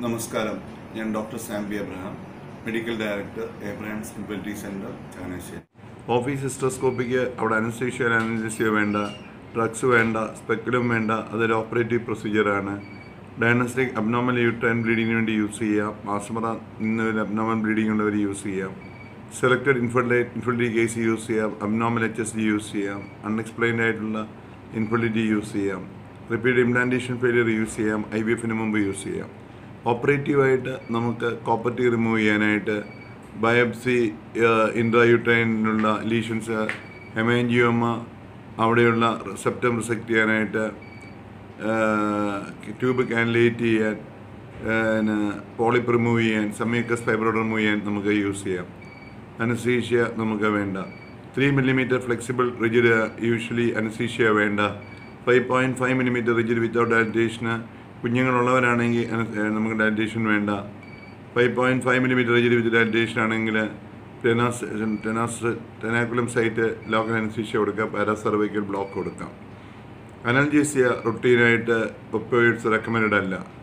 നമസ്കാരം ഞാൻ doctor Sambi Abraham medical director Abraham സ്കിബിലിറ്റി സെന്റർ ചങ്ങനാശ്ശേരി ഓഫീസ് ഹിസ്റ്റോസ്കോപ്പിക്ക് അവിടെ അനസ്തേഷ്യ അനസ്തേഷ്യ വേണ്ട ഡ്രഗ്സ് വേണ്ട സ്പെക്കുലം വേണ്ട അതൊരു ഓപ്പറേറ്റീവ് പ്രൊസീജിയറാണ് ഡയഗ്നോസ്റ്റിക് അബ്നോമൽ യൂട്രൈൻ ബ്ലീഡിങ്ങിന് വേണ്ടി യൂസ് ചെയ്യാം മാസമറ നിന്നൊരു അബ്നോമൽ ബ്ലീഡിംഗ് ഉള്ളവർ യൂസ് ചെയ്യാം selected infertility infertility case use ചെയ്യാം abnormal H S D use ചെയ്യാം അൺഎക്സ്പ്ലെയിൻഡ് ആയിട്ടുള്ള ഇൻഫർട്ടിലിറ്റി യൂസ് ചെയ്യാം റിപ്പീറ്റ് ഇംപ്ലാന്റേഷൻ ഫെയിലിയർ യൂസ് ചെയ്യാം ഐ ബി എഫിന് മുമ്പ് യൂസ് ചെയ്യാം ഓപ്പറേറ്റീവായിട്ട് നമുക്ക് കോപ്പർട്ടി റിമൂവ് ചെയ്യാനായിട്ട് ബയോപ്സി ഇൻട്രായുട്രൈനുള്ള ലീഷൻസ് ഹെമാൻജിയോമ അവിടെയുള്ള സെപ്റ്റം റിസെക്ട് ചെയ്യാനായിട്ട് ട്യൂബ് കാൻലേറ്റ് ചെയ്യാൻ പിന്നെ പോളിപ്പ് റിമൂവ് ചെയ്യാൻ സമീക്കസ് ഫൈബ്രോഡ് റിമൂവ് ചെയ്യാൻ നമുക്ക് യൂസ് ചെയ്യാം അനസ്തീഷ്യ നമുക്ക് വേണ്ട three millimetre flexible rigid usually anaesthesia വേണ്ട five point five millimetre rigid without ഡയറ്റേഷന് കുഞ്ഞുങ്ങളുള്ളവരാണെങ്കിൽ അന- ഏഹ് നമുക്ക് ഡയറ്റേഷൻ വേണ്ട five point five millimetre rigid with dilatation ആണെങ്കിൽ ടെനാസ് ടെനാസ് ടെനാക്കുലം സൈറ്റ് ലോക്കൽ അനസ്തീഷ്യ കൊടുക്കാം പാരാസർവൈക്കൽ ബ്ലോക്ക് കൊടുക്കാം അനൽജീസിയ റുട്ടീനായിട്ട് ഒപ്പോയിഡ്സ് റെക്കമെൻഡ് അല്ല